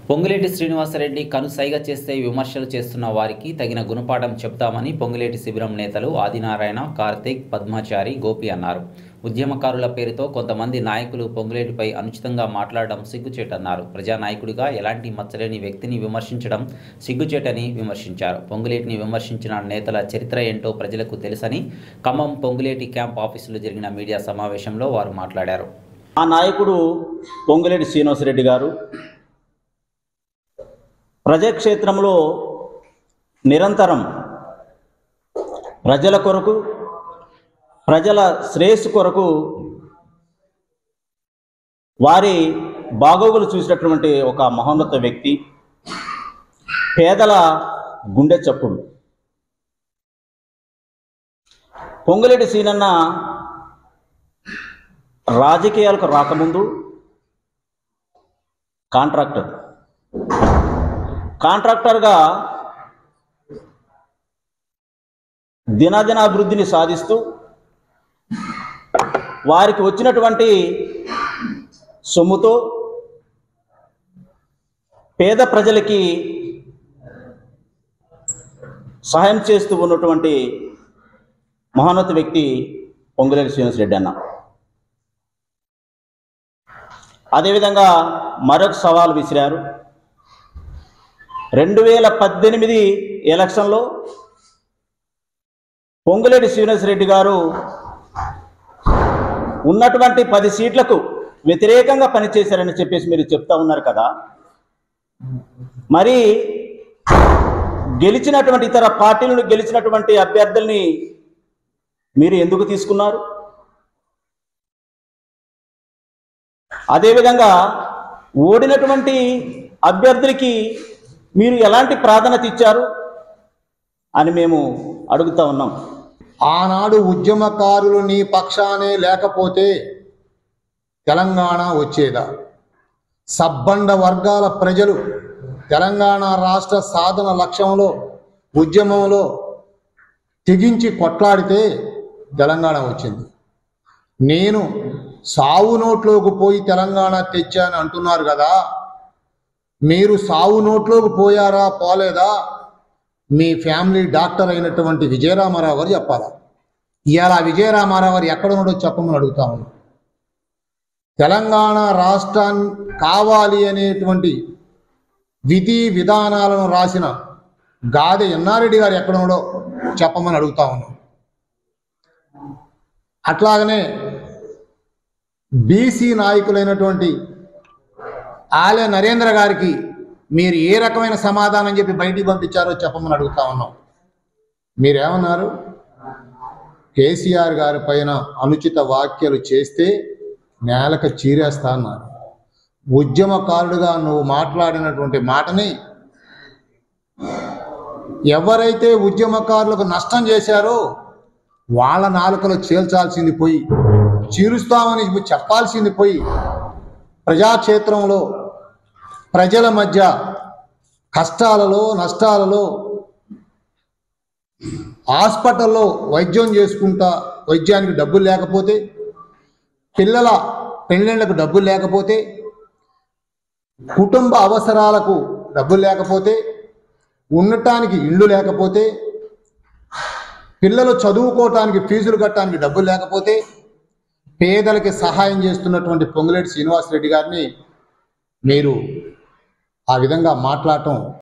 పొంగులేటి శ్రీనివాసరెడ్డి కనుసైగ చేస్తే విమర్శలు చేస్తున్న వారికి తగిన గుణపాఠం చెప్తామని పొంగులేటి శిబిరం నేతలు ఆదినారాయణ కార్తీక్ పద్మాచారి గోపి అన్నారు ఉద్యమకారుల పేరుతో కొంతమంది నాయకులు పొంగులేటిపై అనుచితంగా మాట్లాడడం సిగ్గుచేటన్నారు ప్రజానాయకుడిగా ఎలాంటి మచ్చలేని వ్యక్తిని విమర్శించడం సిగ్గుచేటని విమర్శించారు పొంగులేటిని విమర్శించిన నేతల చరిత్ర ఏంటో ప్రజలకు తెలుసని ఖమ్మం పొంగులేటి క్యాంప్ ఆఫీసులో జరిగిన మీడియా సమావేశంలో వారు మాట్లాడారు ఆ నాయకుడు పొంగులేటి శ్రీనివాసరెడ్డి గారు ప్రజాక్షేత్రంలో నిరంతరం ప్రజల కొరకు ప్రజల శ్రేయస్సు కొరకు వారి బాగోగులు చూసినటువంటి ఒక మహోన్నత వ్యక్తి పేదల గుండె చప్పుడు పొంగులేటి సీనన్న రాజకీయాలకు రాకముందు కాంట్రాక్టర్ కాంట్రాక్టర్గా దినదినాభివృద్ధిని సాధిస్తూ వారికి వచ్చినటువంటి సొమ్ముతో పేద ప్రజలకి సహాయం చేస్తూ ఉన్నటువంటి మహోన్నత వ్యక్తి పొంగులేటి శ్రీనివాసరెడ్డి అన్న అదేవిధంగా మరొక సవాల్ విసిరారు రెండు వేల పద్దెనిమిది ఎలక్షన్లో పొంగులేటి శ్రీనివాసరెడ్డి గారు ఉన్నటువంటి పది సీట్లకు వ్యతిరేకంగా పనిచేశారని చెప్పేసి మీరు చెప్తా ఉన్నారు కదా మరి గెలిచినటువంటి ఇతర పార్టీలను గెలిచినటువంటి అభ్యర్థుల్ని మీరు ఎందుకు తీసుకున్నారు అదేవిధంగా ఓడినటువంటి అభ్యర్థులకి మీరు ఎలాంటి ప్రాధాన్యత ఇచ్చారు అని మేము అడుగుతా ఉన్నాం ఆనాడు ఉద్యమకారులు నీ పక్షానే లేకపోతే తెలంగాణ వచ్చేదా సబ్బండ వర్గాల ప్రజలు తెలంగాణ రాష్ట్ర సాధన లక్ష్యంలో ఉద్యమంలో తెగించి కొట్లాడితే తెలంగాణ వచ్చింది నేను సావు నోట్లోకి పోయి తెలంగాణ తెచ్చాను అంటున్నారు కదా మీరు సావు నోట్లోకి పోయారా పోలేదా మీ ఫ్యామిలీ డాక్టర్ అయినటువంటి విజయరామారావు గారు చెప్పాలా ఇవాళ విజయరామారావు గారు ఎక్కడ ఉన్నాడో చెప్పమని అడుగుతా ఉన్నాను తెలంగాణ రాష్ట్రాన్ని కావాలి అనేటువంటి విధి విధానాలను రాసిన గాదె ఎన్నారెడ్డి గారు ఎక్కడ ఉన్నాడో చెప్పమని అడుగుతా ఉన్నాం అట్లాగనే బీసీ నాయకులైనటువంటి ఆలయ నరేంద్ర గారికి మీరు ఏ రకమైన సమాధానం చెప్పి బయటికి పంపించారో చెప్పమని అడుగుతా ఉన్నాం మీరేమన్నారు కేసీఆర్ గారి పైన అనుచిత వ్యాఖ్యలు చేస్తే నేలకు చీరేస్తా అన్నారు ఉద్యమకారుడుగా నువ్వు మాట్లాడినటువంటి మాటని ఎవరైతే ఉద్యమకారులకు నష్టం చేశారో వాళ్ళ నాలుకలో చేల్చాల్సింది పోయి చీరుస్తామని చెప్పాల్సింది పోయి ప్రజాక్షేత్రంలో ప్రజల మధ్య కష్టాలలో నష్టాలలో హాస్పిటల్లో వైద్యం చేసుకుంటా వైద్యానికి డబ్బులు లేకపోతే పిల్లల పెళ్ళిళ్ళకు డబ్బులు లేకపోతే కుటుంబ అవసరాలకు డబ్బులు లేకపోతే ఉండటానికి ఇళ్ళు లేకపోతే పిల్లలు చదువుకోవటానికి ఫీజులు కట్టడానికి డబ్బులు లేకపోతే పేదలకి సహాయం చేస్తున్నటువంటి పొంగులేటి శ్రీనివాసరెడ్డి గారిని మీరు ఆ విధంగా మాట్లాడటం